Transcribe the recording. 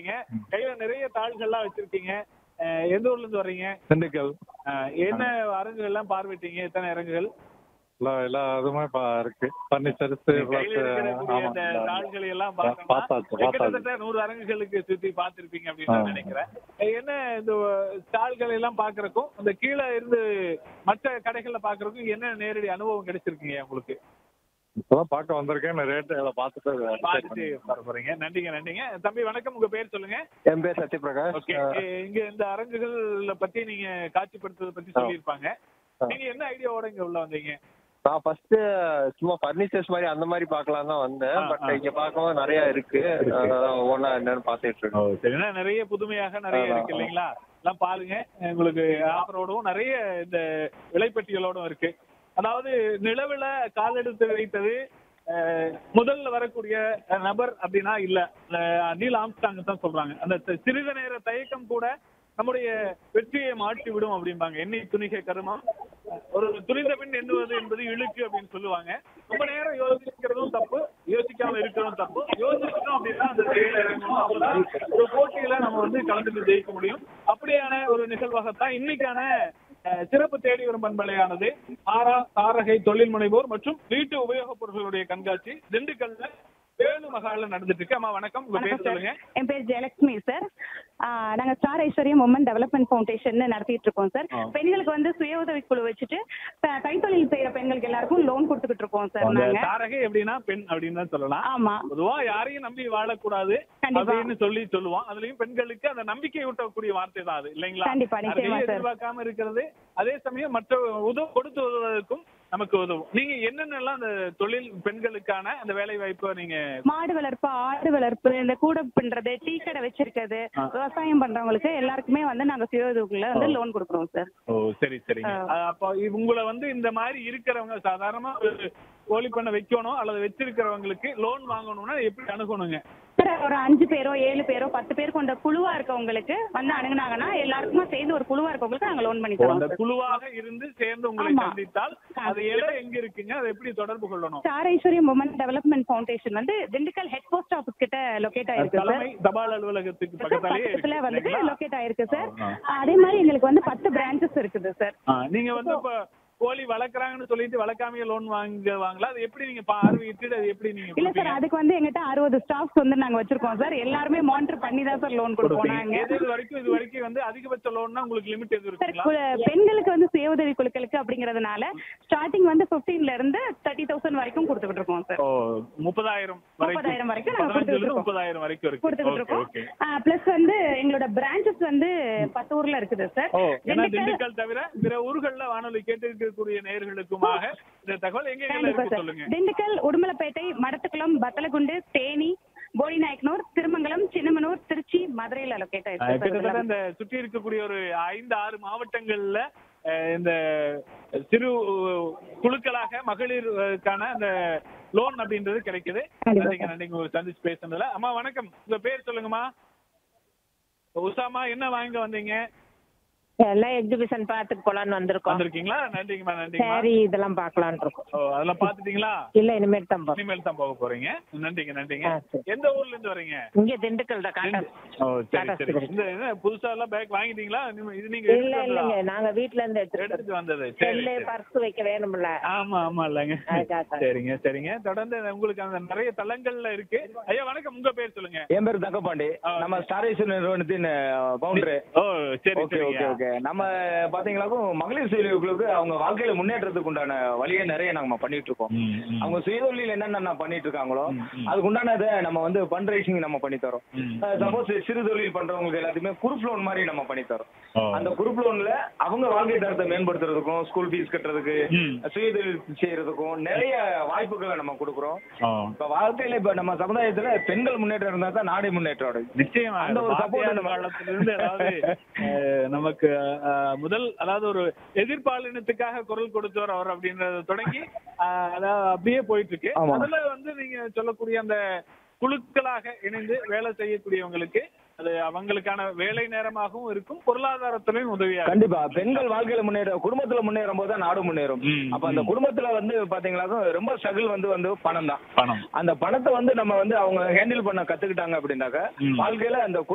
வர்றீங்க கையில நிறைய தாள்கள்லாம் வச்சிருக்கீங்க அஹ், எந்த ஊர்ல இருந்து வர்றீங்க திண்டுக்கல் அஹ், என்ன அரங்குகள் எல்லாம் பார்வையிட்டீங்க எத்தனை அரங்குகள் எல்லா எல்லா இதுவுமே பா இருக்கு பர்னிச்சர்ஸ் கையில இருக்கக்கூடிய அந்த தாள்களை எல்லாம் பார்த்தோம்னா பார்த்தாச்சு பார்த்தாச்சு கிட்டத்தட்ட நூறு அரங்குகளுக்கு சுத்தி பார்த்திருப்பீங்க அப்படின்னு நான் ஆ. நினைக்கிறேன் என்ன இந்த ஸ்டால்கள் எல்லாம் பாக்குறதுக்கும் அந்த கீழே இருந்து மற்ற கடைகள்ல பாக்குறதுக்கும் என்ன நேரடி அனுபவம் கிடைச்சிருக்கீங்க உங்களுக்கு இப்பதான் பார்க்க வந்திருக்கேன் ரேட் எல்லாம் பார்த்துட்டு பார்த்துட்டு வர போறீங்க நன்றிங்க நன்றிங்க தம்பி வணக்கம் உங்க பேர் சொல்லுங்க என் பேர் சத்யபிரகாஷ் ஓகே இங்க இந்த அரங்குகள் பத்தி நீங்க காட்சிப்படுத்துறத பத்தி சொல்லியிருப்பாங்க நீங்க என்ன ஐடியாவோட இங்க உள்ள வந்தீங்க நான் ஃபர்ஸ்ட் சும்மா ஃபர்னிச்சர்ஸ் மாதிரி அந்த மாதிரி பார்க்கலாம் தான் வந்தேன் ஆ, பட் ஆ. இங்க பார்க்கவும் நிறைய இருக்கு அதான் ஒவ்வொன்றா என்னன்னு பார்த்துட்டு இருக்கேன் சரி ஏன்னா நிறைய புதுமையாக நிறைய அதான், இருக்கு இல்லைங்களா எல்லாம் பாருங்க உங்களுக்கு ஆஃபரோடும் நிறைய இந்த விலைப்பட்டியலோடும் இருக்கு அதாவது நிலவுல காலெடுத்து வைத்தது அஹ், முதல்ல வரக்கூடிய அஹ், நபர் அப்படின்னா இல்ல அஹ், நீல் ஆம்ஸ்டாங் தான் சொல்றாங்க அந்த த- சிறிது நேர தயக்கம் கூட நம்முடைய வெற்றியை மாற்றி விடும் அப்படிம்பாங்க எண்ணெய் துணிகை கருமம் ஒரு துணிந்த பின் எண்ணுவது என்பது இழுக்கு அப்படின்னு சொல்லுவாங்க ரொம்ப நேரம் யோசிக்கிறதும் தப்பு யோசிக்காம இருக்கிறதும் தப்பு யோசிச்சிட்டோம் அப்படின்னா அந்த செயல இறங்கணும் அப்பதான் ஒரு போட்டியில நம்ம வந்து கலந்துட்டு ஜெயிக்க முடியும் அப்படியான ஒரு நிகழ்வாகத்தான் இன்னைக்கான அஹ், சிறப்பு தேடி வரும் பண்பலையானது ஆரா தாரகை தொழில் முனைவோர் மற்றும் வீட்டு உபயோகப் பொருட்களுடைய கண்காட்சி திண்டுக்கல்ல வேலு மகால்ல நடந்துட்டு இருக்கு அம்மா வணக்கம் உங்க வணக்கம் பேர் சார் சொல்லுங்க என் பேர் ஜெயலட்சுமி சார் நாங்க star Aishwaryam woman development foundation நடத்திட்டு இருக்கோம் சார் ஆ. பெண்களுக்கு வந்து சுய உதவி குழு வச்சுட்டு த- கைத்தொழில் செய்யற பெண்களுக்கு எல்லாருக்கும் லோன் கொடுத்துக்கிட்டு இருக்கோம் சார் அந்த நாங்க தாரகை எப்படின்னா பெண் அப்படின்னு தான் சொல்லலாம் ஆமா பொதுவா யாரையும் நம்பி வாழக்கூடாது கண்டிப்பா. அப்படின்னு சொல்லி சொல்லுவோம் அதுலயும் பெண்களுக்கு அந்த நம்பிக்கை ஊட்டக்கூடிய வார்த்தை தான் அது இல்லைங்களா கண்டிப்பா, நிச்சயமா யாரையும் சார். எதிர்பார்க்காம இருக்கிறது அதே சமயம் மற்ற உதவு கொடுத்து உதவுவதற்கும் நமக்கு உதவும் நீங்க என்னென்னலாம் அந்த தொழில் பெண்களுக்கான அந்த வேலை வாய்ப்பை நீங்க மாடு வளர்ப்பு ஆடு வளர்ப்பு இந்த கூடை பின்றது டீ கடை வச்சிருக்கிறது ஆ. விவசாயம் பண்றவங்களுக்கு எல்லாருக்குமே வந்து நாங்க சுய உதவிக்குள்ள வந்து லோன் கொடுக்குறோம் சார் ஓ சரி சரிங்க ஆ. அஹ் அப்போ இ- உங்களை வந்து இந்த மாதிரி இருக்கிறவங்க சாதாரணமா ஒரு கோழி பண்ண வைக்கணும் அல்லது வச்சிருக்கிறவங்களுக்கு லோன் வாங்கணும்னா எப்படி அணுகணுங்க சார் ஒரு அஞ்சு பேரோ ஏழு பேரோ பத்து பேர் கொண்ட குழுவா இருக்கவங்களுக்கு வந்து அணுகுனாங்கன்னா எல்லாருக்குமே சேர்ந்து ஒரு குழுவா இருக்கவங்களுக்கு நாங்க லோன் பண்ணி இப்போ தரோம் அந்த சார் குழுவாக இருந்து சேர்ந்து உங்களை ஆமா. சந்தித்தால் அது இடம் எங்க இருக்குங்க அதை எப்படி தொடர்பு கொள்ளணும் star Aishwaryam woman development foundation வந்து திண்டுக்கல் ஹெட் போஸ்ட் ஆபீஸ் கிட்ட லொகேட் ஆயிருக்கு சார் தலைமை தபால் அலுவலகத்துக்கு பக்கத்தாலேயே இருக்கு பக்கத்துல வந்துட்டு இல்லைங்களா? லொகேட் ஆயிருக்கு சார் ஆ. அதே மாதிரி எங்களுக்கு வந்து பத்து பிரான்ச்சஸ் இருக்குது சார் ஆ, நீங்க வந்து இப்ப கோழி வளர்க்குறாங்கன்னு சொல்லிட்டு வளர்க்காமயே லோன் வாங்குவாங்களா அது எப்படி நீங்க பார்வையிட்டு அது எப்படி நீங்க இல்ல சார் கொடுப்பீங்க? அதுக்கு வந்து எங்கிட்ட அறுபது ஸ்டாஃப்ஸ் வந்து நாங்க வச்சிருக்கோம் சார் எல்லாருமே மானிட்டர் பண்ணி தான் சார் லோன் கொடுப்போம் கொடுப்பீங்க. நாங்க எது இது வரைக்கும் இது வரைக்கும் வந்து அதிகபட்ச லோன்னா உங்களுக்கு லிமிட் எதுவும் சார் இருக்குங்களா கு- பெண்களுக்கு வந்து சுய உதவி குழுக்களுக்கு அப்படிங்கறதுனால ஸ்டார்டிங் வந்து 15 ல இருந்து தேர்ட்டி தௌசண்ட் வரைக்கும் கொடுத்துக்கிட்டு இருக்கோம் சார் ஓ முப்பதாயிரம் முப்பதாயிரம் வரைக்கும் நாங்க கொடுத்துட்டு இருக்கோம். முப்பதாயிரம் வரைக்கும் இருக்கு கொடுத்துக்கிட்டு ஓகே இருக்கோம் ஓகே பிளஸ் வந்து எங்களோட பிரான்ச்சஸ் வந்து பத்து ஊர்ல இருக்குது சார் ஓ ஏன்னா திண்டுக்கல் திண்டுக்கல் தவிர பிற ஊர்கள்ல வானொலி கேட்டிருக்கக்கூடிய நேயர்களுக்குமாக இந்த தகவல் எங்க கண்டிப்பா இருக்கு சார் சொல்லுங்க திண்டுக்கல் உடுமலைப்பேட்டை மடத்துக்குளம் பத்தலகுண்டு தேனி போடிநாயக்கனூர் திருமங்கலம் சின்னமனூர் திருச்சி மதுரையில லொக்கேட் அஹ் ஆயிருக்கு கிட்டத்தட்ட சார் இந்த சுற்றி இருக்கக்கூடிய ஒரு ஐந்து ஆறு மாவட்டங்கள்ல அஹ், இந்த சிறு குழுக்களாக மகளிருக்கான அந்த லோன் அப்படின்றது கிடைக்குது கண்டிப்பா நன்றிங்க நன்றிங்க ஒரு சந்திச்சு பேசுனதுல அம்மா வணக்கம் உங்க பேர் சொல்லுங்கம்மா உஷாமா என்ன வாங்க வந்தீங்க எல்லாம் எக்ஸிபிஷன் பார்த்துட்டு போலான்னு வந்திருக்கோம் வந்திருக்கீங்களா நன்றிங்கம்மா நன்றிங்கம்மா சாரி இதெல்லாம் பார்க்கலான்னு இருக்கோம் ஓ அதெல்லாம் பாத்துட்டீங்களா இல்ல இனிமேல் தான் போறோம் இனிமேல் தான் போக போறீங்க நன்றிங்க நன்றிங்க ஆ, சரி. எந்த ஊர்ல இருந்து வரீங்க இங்க திண்டுக்கல் தான் காட்டா ஓ சரி டாடா சரி ஸ்பிரிட். இந்த என்ன புதுசா எல்லாம் பேக் வாங்கிட்டீங்களா இனிமே- இது நீங்க இல்ல எடுத்துட்டு இல்லைங்க வந்ததா? நாங்க வீட்ல இருந்து எடுத்துட்டு எடுத்துட்டு வந்தது சரி செல்லு சரி. பர்ஸ் வைக்க வேணும்ல ஆமா ஆமா இல்லைங்க அதுக்காக தான். சரிங்க சரிங்க தொடர்ந்து உங்களுக்கு அந்த நிறைய தளங்கள்ல இருக்கு ஐயா வணக்கம் உங்க பேர் சொல்லுங்க என் பேர் தங்கப்பாண்டி ஆ, நம்ம ஸ்டாரேஷன் நிறுவனத்தின் பவுண்டர் ஓ சரி ஓகே சரி ஓகே ஓகே நம்ம பாத்தீங்களாக்கும் மகளிர் சுயதொழிலுக்கு அவங்க வாழ்க்கையில முன்னேற்றத்துக்கு உண்டான வழியை நிறைய நம்ம பண்ணிட்டு இருக்கோம் அவங்க சுயதொழில் என்னென்ன பண்ணிட்டு இருக்காங்களோ அதுக்கு உண்டானதை நம்ம வந்து ஃபண்ட் ரைசிங் நம்ம பண்ணி தரோம் சப்போஸ் சிறு தொழில் பண்றவங்களுக்கு எல்லாத்தையுமே குரூப் லோன் மாதிரி நம்ம பண்ணி தரோம் அந்த குரூப் லோன்ல அவங்க வாழ்க்கை தரத்தை மேம்படுத்துறதுக்கும் ஸ்கூல் ஃபீஸ் கட்டுறதுக்கு ம். சுயதொழில் செய்யறதுக்கும் நிறைய வாய்ப்புகளை நம்ம கொடுக்குறோம் ஓ, இப்ப வாழ்க்கையில இப்ப நம்ம சமுதாயத்துல பெண்கள் முன்னேற்றம் இருந்தா தான் நாடு முன்னேற்றம் அடையும் நிச்சயமா அந்த ஒரு support பாரதியார் நம்ம- காலத்திலிருந்து அதாவது அஹ், நமக்கு அஹ், முதல் அதாவது ஒரு எதிர்பாலினத்துக்காக குரல் கொடுத்தவர் அவர் அப்படின்றத தொடங்கி அஹ், அதாவது அப்படியே போயிட்டு இருக்கு ஆமா. அதுல வந்து நீங்க சொல்லக்கூடிய அந்த குழுக்களாக இணைந்து வேலை செய்யக்கூடியவங்களுக்கு அது அவங்களுக்கான வேலை நேரமாகவும் இருக்கும் பொருளாதாரத்திலையும் உதவியா இருக்கும். கண்டிப்பா பெண்கள் வாழ்க்கையில முன்னேற குடும்பத்துல முன்னேறும் போது தான் நாடு முன்னேறும் ம், அப்ப அந்த ம். குடும்பத்துல வந்து பாத்தீங்கன்னாக்கும் ரொம்ப ஸ்ட்ரகிள் வந்து வந்து பணம் தான் பணம் அந்த பணத்தை வந்து நம்ம வந்து அவங்க ஹேண்டில் பண்ண கத்துக்கிட்டாங்க அப்படின்னாக்க ம். வாழ்க்கையில அந்த